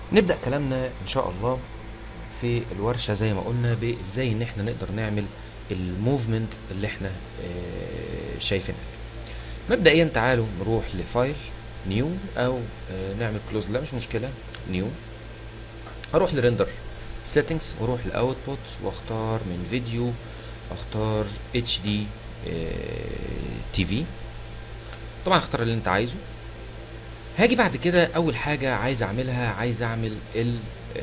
نبدأ كلامنا إن شاء الله في الورشة زي ما قلنا بإزاي إن إحنا نقدر نعمل الموفمنت اللي إحنا آه، شايفينها مبدئيا تعالوا نروح لفايل نيو أو آه، نعمل كلوز لا مش مشكلة نيو هروح لريندر سيتنجز واروح لاوتبوت واختار من فيديو اختار اتش دي تي في طبعا اختار اللي انت عايزه هاجي بعد كده اول حاجه عايز اعملها عايز اعمل ال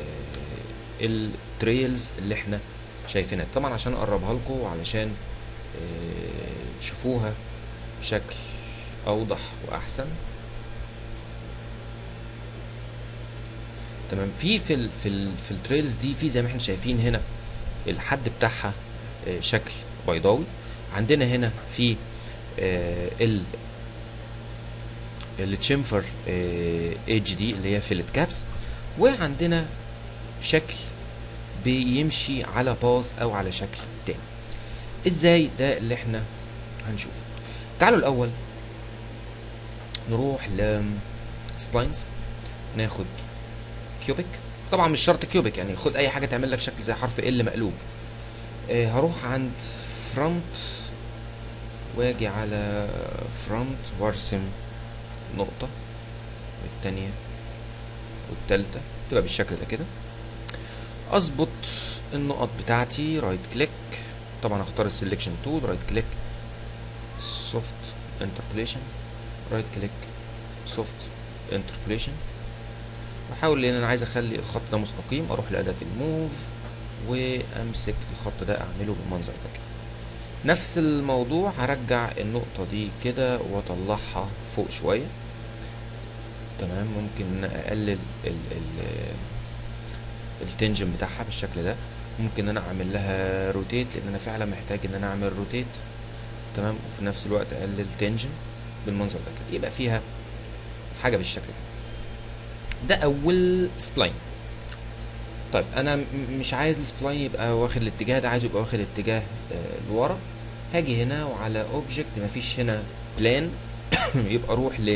التريلز اللي احنا شايفينها طبعا عشان اقربها لكم علشان آه، تشوفوها بشكل اوضح واحسن تمام في في ال في ال في التريلز دي في زي ما احنا شايفين هنا الحد بتاعها آه، شكل بيضاوي عندنا هنا في آه، ال التشيمفر ايدج دي اللي هي فيلت كابس وعندنا شكل بيمشي على باث او على شكل تاني ازاي ده اللي احنا هنشوفه تعالوا الاول نروح ل سبلاينز ناخد كيوبيك طبعا مش شرط كيوبيك يعني خد اي حاجه تعمل لك شكل زي حرف ال مقلوب آه هروح عند فرونت واجي على فرونت وارسم نقطة والتانية والتالتة تبقى بالشكل ده كده اظبط النقط بتاعتي رايت كليك طبعا اختار السلكشن تول رايت كليك سوفت انتربوليشن رايت كليك سوفت انتربوليشن واحاول لان انا عايز اخلي الخط ده مستقيم اروح لاداه الموف وامسك الخط ده اعمله بالمنظر ده كده نفس الموضوع هرجع النقطة دي كده واطلعها فوق شوية تمام ممكن ان أنا اقلل ال ال التنجن بتاعها بالشكل ده ممكن ان انا اعمل لها روتيت لان انا فعلا محتاج ان انا اعمل روتيت تمام وفي نفس الوقت اقلل تنجن بالمنظر ده كده يبقى فيها حاجة بالشكل ده ده اول سبلاين طيب انا م- مش عايز السبلاين يبقى واخد الاتجاه ده عايزه يبقى واخد اتجاه آه، لورا هاجي هنا وعلى اوبجكت مفيش هنا بلان يبقى اروح ل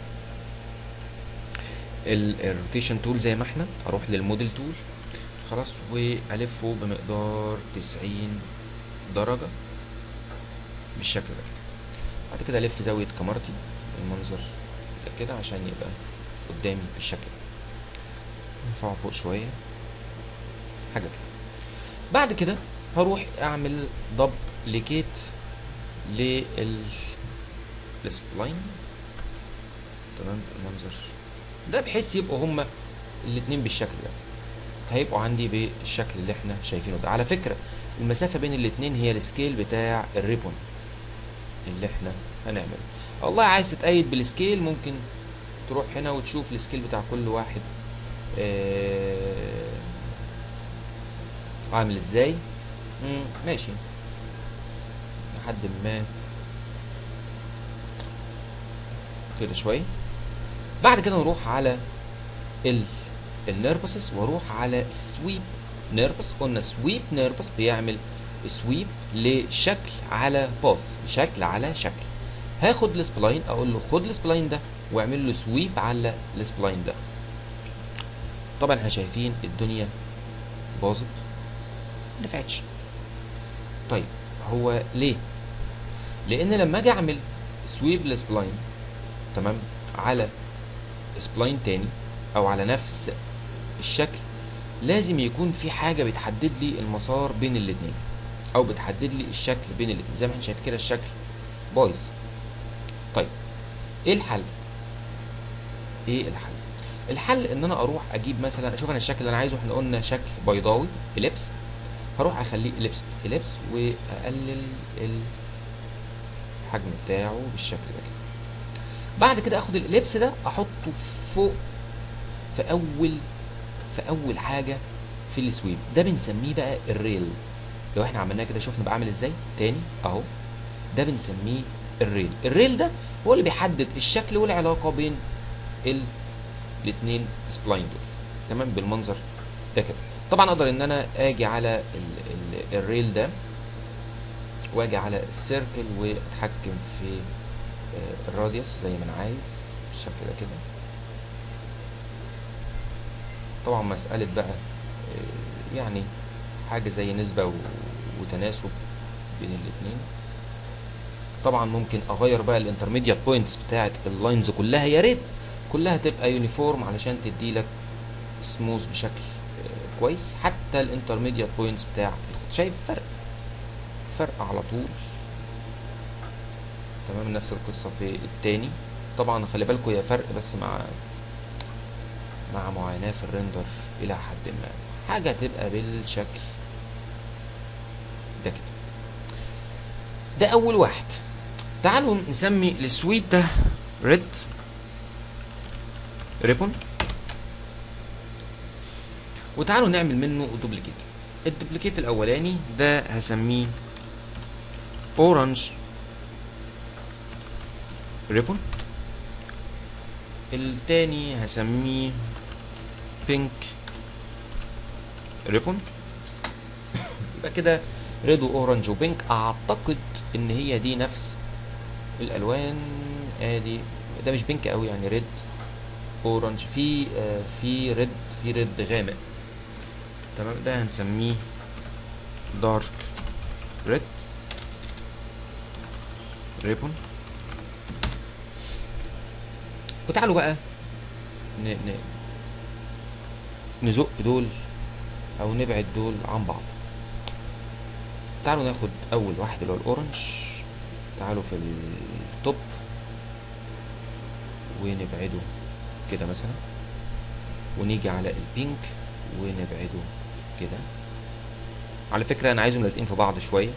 الروتيشن تول زي ما احنا اروح للموديل تول خلاص والفه بمقدار 90 درجة بالشكل ده بعد كده الف زاوية كاميرتي بالمنظر ده كده عشان يبقى قدامي بالشكل ده ارفعه فوق شوية حاجة كده بعد كده هروح اعمل دبليكيت لل السبلاين تمام المنظر ده بحيث يبقوا هما الاتنين بالشكل ده فهيبقوا عندي بالشكل اللي احنا شايفينه ده على فكرة المسافة بين الاتنين هي السكيل بتاع الريبون اللي احنا هنعمله والله عايز تتأيد بالسكيل ممكن تروح هنا وتشوف السكيل بتاع كل واحد آه، عامل ازاي مم، ماشي لحد ما كده شوية بعد كده نروح على ال النيربسس واروح على سويب نيربس قلنا سويب نيربس بيعمل سويب لشكل على باث شكل على شكل هاخد السبلاين اقول له خد السبلاين ده واعمل له سويب على السبلاين ده طبعا احنا شايفين الدنيا باظت ما نفعتش طيب هو ليه لان لما اجي اعمل سويب لسبلاين تمام على سبلاين تاني او على نفس الشكل لازم يكون في حاجه بتحدد لي المسار بين الاتنين او بتحدد لي الشكل بين الاتنين زي ما احنا شايفين كده الشكل بايظ طيب ايه الحل ايه الحل الحل ان انا اروح اجيب مثلا اشوف انا الشكل اللي انا عايزه احنا قلنا شكل بيضاوي اليبس هروح اخليه اليبس اليبس واقلل الحجم بتاعه بالشكل ده كده بعد كده اخد الاليبس ده احطه فوق في اول في اول حاجه في السويب ده بنسميه بقى الريل لو احنا عملناه كده شفنا بقى عامل ازاي تاني اهو ده بنسميه الريل الريل ده هو اللي بيحدد الشكل والعلاقه بين ال الاثنين سبلاين دول تمام بالمنظر ده كده طبعا اقدر ان انا اجي على ال ال الريل ده واجي على السيركل واتحكم في آه، الراديوس زي ما انا عايز بالشكل ده كده طبعا مسألة بقى آه، يعني حاجة زي نسبة و- وتناسب بين الاتنين طبعا ممكن اغير بقى الانترميديات بوينتس بتاعت اللاينز كلها يا ريت كلها تبقى يونيفورم علشان تدي لك سموث بشكل آه، كويس حتى الانترميديات بوينتس بتاع الخط شايف فرق فرق على طول تمام نفس القصة في التاني طبعا خلي بالكوا هي فرق بس مع مع معاناة في الريندر إلى حد ما حاجة تبقى بالشكل ده كده ده أول واحد تعالوا نسمي السويت ده ريد ريبون وتعالوا نعمل منه دوبليكيت الدوبليكيت الأولاني ده هسميه اورنج ريبون التاني هسميه بينك ريبون يبقى كده ريد واورنج وبينك اعتقد ان هي دي نفس الالوان ادي ده مش بينك قوي يعني ريد اورنج في آه في ريد في ريد غامق تمام ده هنسميه دارك ريد ريبون وتعالوا بقى ن... ن... نزق دول او نبعد دول عن بعض تعالوا ناخد اول واحد اللي هو الاورنج تعالوا في التوب ونبعده كده مثلا ونيجي على البينك ونبعده كده على فكرة انا عايزهم لازقين في بعض شوية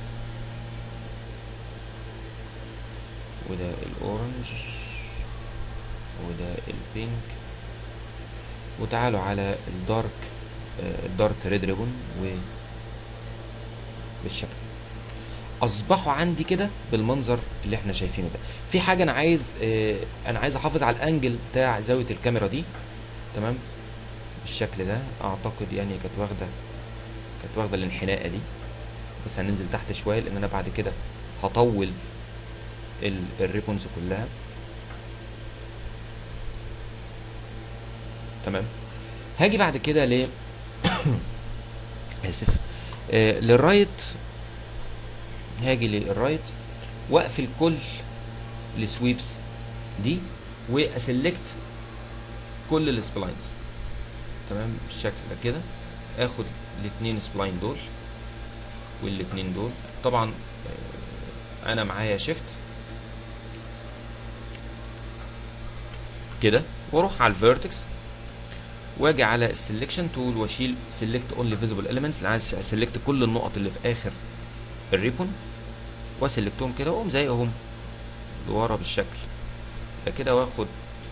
وده الاورنج وده البينك وتعالوا على الدارك آه، الدارك ريد ريبون و بالشكل اصبحوا عندي كده بالمنظر اللي احنا شايفينه ده في حاجه انا عايز آه، انا عايز احافظ على الانجل بتاع زاويه الكاميرا دي تمام بالشكل ده اعتقد يعني كانت واخده كانت واخده الانحناءه دي بس هننزل تحت شويه لان انا بعد كده هطول ال- الريبونز كلها تمام هاجي بعد كده ل اسف آه للرايت هاجي للرايت واقفل كل السويبس دي واسلكت كل السبلاينز تمام بالشكل ده كده اخد الاتنين سبلاين دول والاتنين دول طبعا آه، انا معايا شيفت كده واروح على الفيرتكس واجي على السلكشن تول واشيل سيلكت اونلي فيزيبل اليمنتس انا عايز اسلكت كل النقط اللي في اخر الريبون واسلكتهم كده واقوم زيهم لورا بالشكل ده كده واخد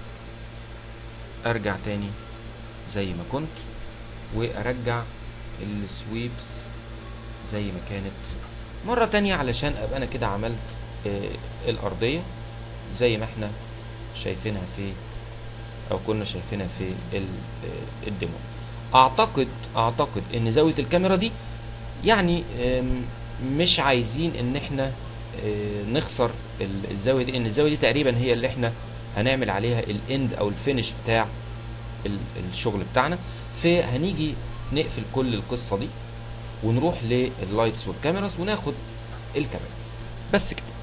ارجع تاني زي ما كنت وارجع السويبس زي ما كانت مرة تانية علشان ابقى انا كده عملت آه الارضية زي ما احنا شايفينها في او كنا شايفينها في ال- آه، الديمو اعتقد اعتقد ان زاوية الكاميرا دي يعني آم، مش عايزين ان احنا آه، نخسر ال- الزاوية دي ان الزاوية دي تقريبا هي اللي احنا هنعمل عليها الاند او الفينش بتاع ال- الشغل بتاعنا فهنيجي نقفل كل القصة دي ونروح لللايتس والكاميراز وناخد الكاميرا بس كده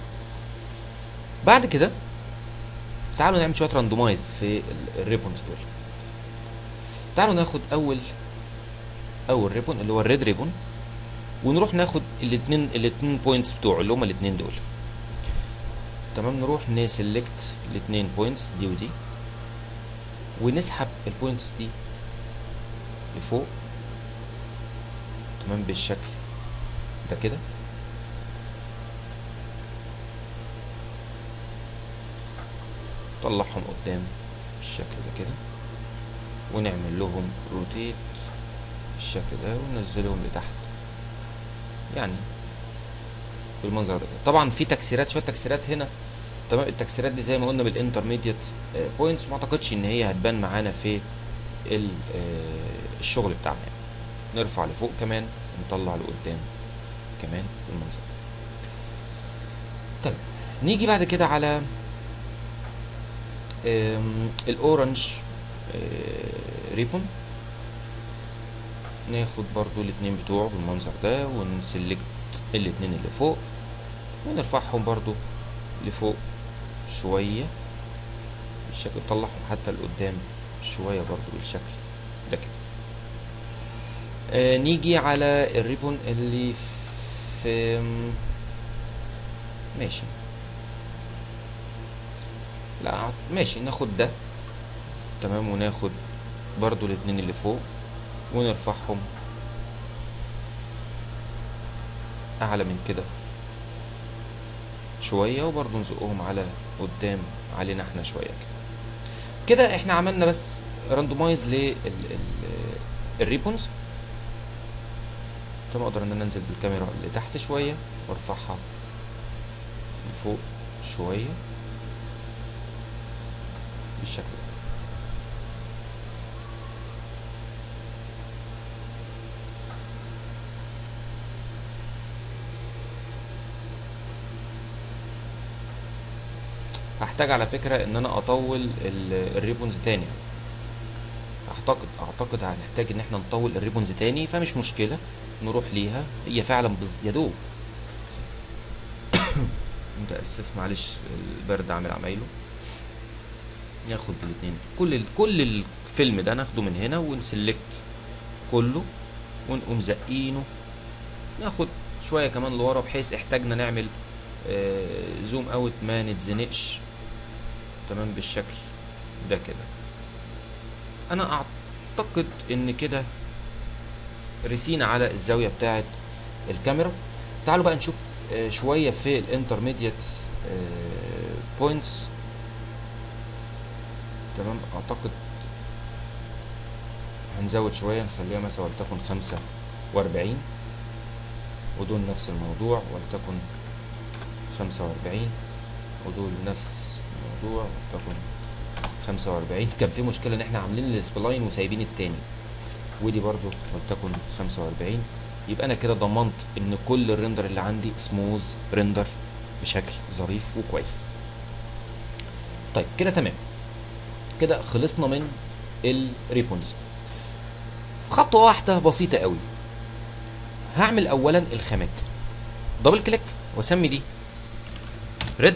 بعد كده تعالوا نعمل شويه راندومايز في ال- الريبونز دول تعالوا ناخد اول اول ريبون اللي هو الريد ريبون ونروح ناخد الاثنين الاثنين بوينتس بتوعه اللي هما الاثنين دول تمام نروح نسلكت الاثنين بوينتس دي ودي ونسحب البوينتس دي لفوق تمام بالشكل ده كده طلعهم قدام بالشكل ده كده ونعمل لهم روتيت بالشكل ده وننزلهم لتحت يعني بالمنظر ده طبعا في تكسيرات شويه تكسيرات هنا تمام التكسيرات دي زي ما قلنا بالانترميديت بوينتس ما اعتقدش ان هي هتبان معانا في ال- آه، الشغل بتاعنا يعني. نرفع لفوق كمان ونطلع لقدام كمان بالمنظر ده. طيب نيجي بعد كده على آم، الاورنج آه، الريبون ناخد برضو الاتنين بتوعه بالمنظر ده ونسلكت الاتنين اللي فوق ونرفعهم برضو لفوق شوية بالشكل نطلعهم حتى لقدام شوية برضو بالشكل ده كده آه نيجي على الريبون اللي في ماشي لا ماشي ناخد ده تمام وناخد برضو الاتنين اللي فوق ونرفعهم اعلى من كده شوية وبرضو نزقهم على قدام علينا احنا شوية كده كده احنا عملنا بس راندومايز للريبونز تمام اقدر ان انا انزل بالكاميرا لتحت شوية وارفعها لفوق شوية بالشكل ده هحتاج على فكرة ان انا اطول الريبونز تاني اعتقد اعتقد هنحتاج ان احنا نطول الريبونز تاني فمش مشكلة نروح ليها هي فعلا بز يا دوب متأسف معلش البرد عامل عمايله ناخد الاتنين كل ال... كل الفيلم ده ناخده من هنا ونسلكت كله ونقوم زقينه ناخد شوية كمان لورا بحيث احتاجنا نعمل آه زوم اوت ما نتزنقش تمام بالشكل ده كده انا اعتقد ان كده رسينا على الزاوية بتاعة الكاميرا تعالوا بقى نشوف آه شوية في الانترميديت بوينتس تمام اعتقد هنزود شوية نخليها مثلا ولتكن خمسة واربعين ودول نفس الموضوع ولتكن خمسة واربعين ودول نفس الموضوع ولتكن خمسة واربعين كان في مشكلة ان احنا عاملين السبلاين وسايبين التاني ودي برضو ولتكن خمسة واربعين يبقى انا كده ضمنت ان كل الريندر اللي عندي سموز ريندر بشكل ظريف وكويس طيب كده تمام كده خلصنا من الريبونز خطوة واحدة بسيطة قوي هعمل اولا الخامات دبل كليك واسمي دي ريد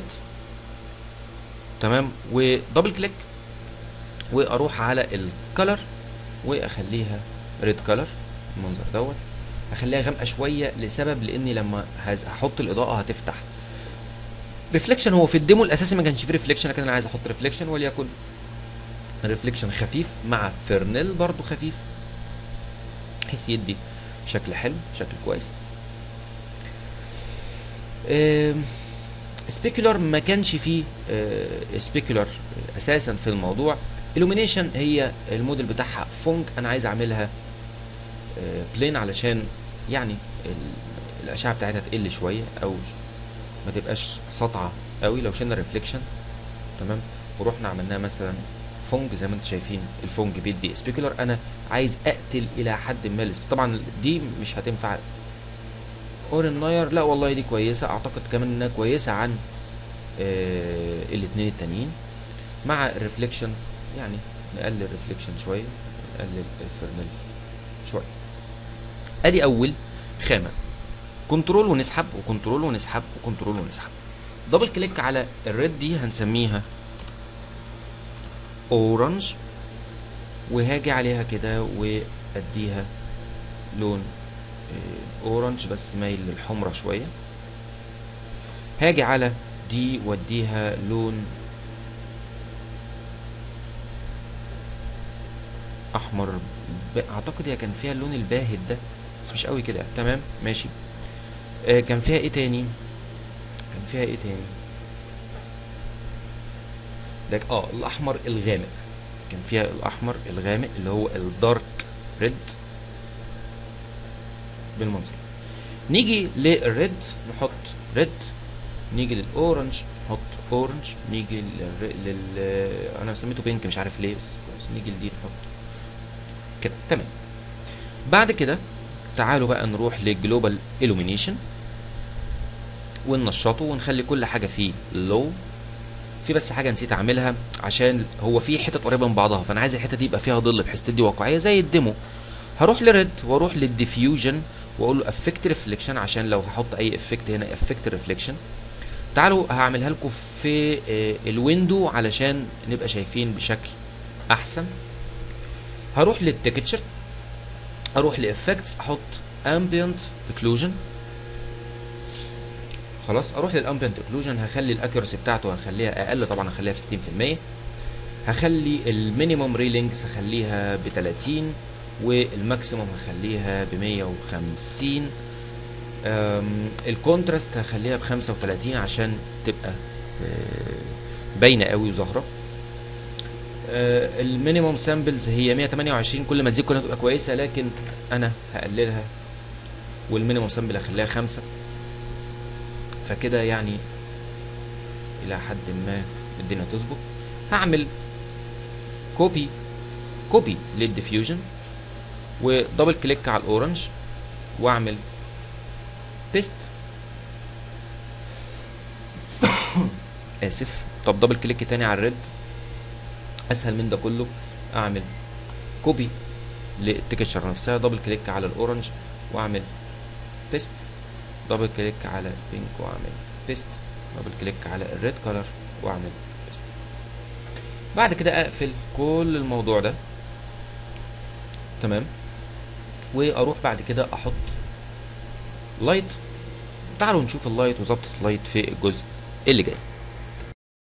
تمام ودبل كليك واروح على الكلر واخليها ريد كلر المنظر دوت هخليها غامقه شويه لسبب لاني لما هحط الاضاءه هتفتح ريفليكشن هو في الديمو الاساسي ما كانش فيه ريفليكشن لكن انا عايز احط ريفليكشن وليكن ريفليكشن خفيف مع فيرنيل برضو خفيف بحيث يدي شكل حلو شكل كويس سبيكولر ما كانش فيه سبيكولر اساسا في الموضوع illumination هي الموديل بتاعها فونك انا عايز اعملها بلين علشان يعني الاشعه بتاعتها تقل شويه او ما تبقاش سطعه قوي لو شلنا ريفليكشن تمام ورحنا عملناها مثلا فونج زي ما انتم شايفين الفونج بيدي سبيكولر انا عايز اقتل الى حد ما طبعا دي مش هتنفع اورن ناير لا والله دي كويسه اعتقد كمان انها كويسه عن آه الاثنين التانيين مع الريفليكشن يعني نقلل الريفليكشن شويه نقلل الفرنل شويه ادي اول خامه كنترول ونسحب وكنترول ونسحب وكنترول ونسحب دبل كليك على الريد دي هنسميها اورنج وهاجي عليها كده واديها لون اورنج بس مايل للحمرة شوية هاجي على دي واديها لون احمر اعتقد هي كان فيها اللون الباهت ده بس مش قوي كده تمام ماشي آه كان فيها ايه تاني كان فيها ايه تاني ده اه الاحمر الغامق كان فيها الاحمر الغامق اللي هو الدارك ريد بالمنظر نيجي للريد نحط ريد نيجي للاورنج نحط اورنج نيجي لل, لل... انا سميته بينك مش عارف ليه بس نيجي لدي نحط كده تمام بعد كده تعالوا بقى نروح للجلوبال illumination وننشطه ونخلي كل حاجه فيه لو في بس حاجه نسيت اعملها عشان هو في حتت قريبه من بعضها فانا عايز الحته دي يبقى فيها ظل بحيث تدي واقعيه زي الديمو هروح لريد واروح للديفيوجن واقول له افكت ريفليكشن عشان لو هحط اي افكت هنا افكت ريفليكشن تعالوا هعملها لكم في آه، الويندو علشان نبقى شايفين بشكل احسن هروح للتكتشر اروح لافكتس احط ambient occlusion خلاص اروح للامبيانت اوكلوجن هخلي الاكيورسي بتاعته هخليها اقل طبعا هخليها في 60% هخلي المينيموم ريلينجز هخليها ب 30 والماكسيموم هخليها ب 150 أم، الكونتراست هخليها ب 35 عشان تبقى آه، باينه قوي وظاهره آه، المينيموم سامبلز هي 128 كل ما تزيد كل ما تبقى كويسه لكن انا هقللها والمينيموم سامبل هخليها خمسة فكده يعني الى حد ما الدنيا تظبط هعمل كوبي كوبي للديفيوجن ودبل كليك على الاورنج واعمل بيست اسف طب دبل كليك تاني على الريد اسهل من ده كله اعمل كوبي للتكتشر نفسها دبل كليك على الاورنج واعمل بيست دبل كليك على بينك واعمل بيست دبل كليك على الريد كولر واعمل بيست بعد كده اقفل كل الموضوع ده تمام واروح بعد كده احط لايت تعالوا نشوف اللايت وظبط اللايت في الجزء اللي جاي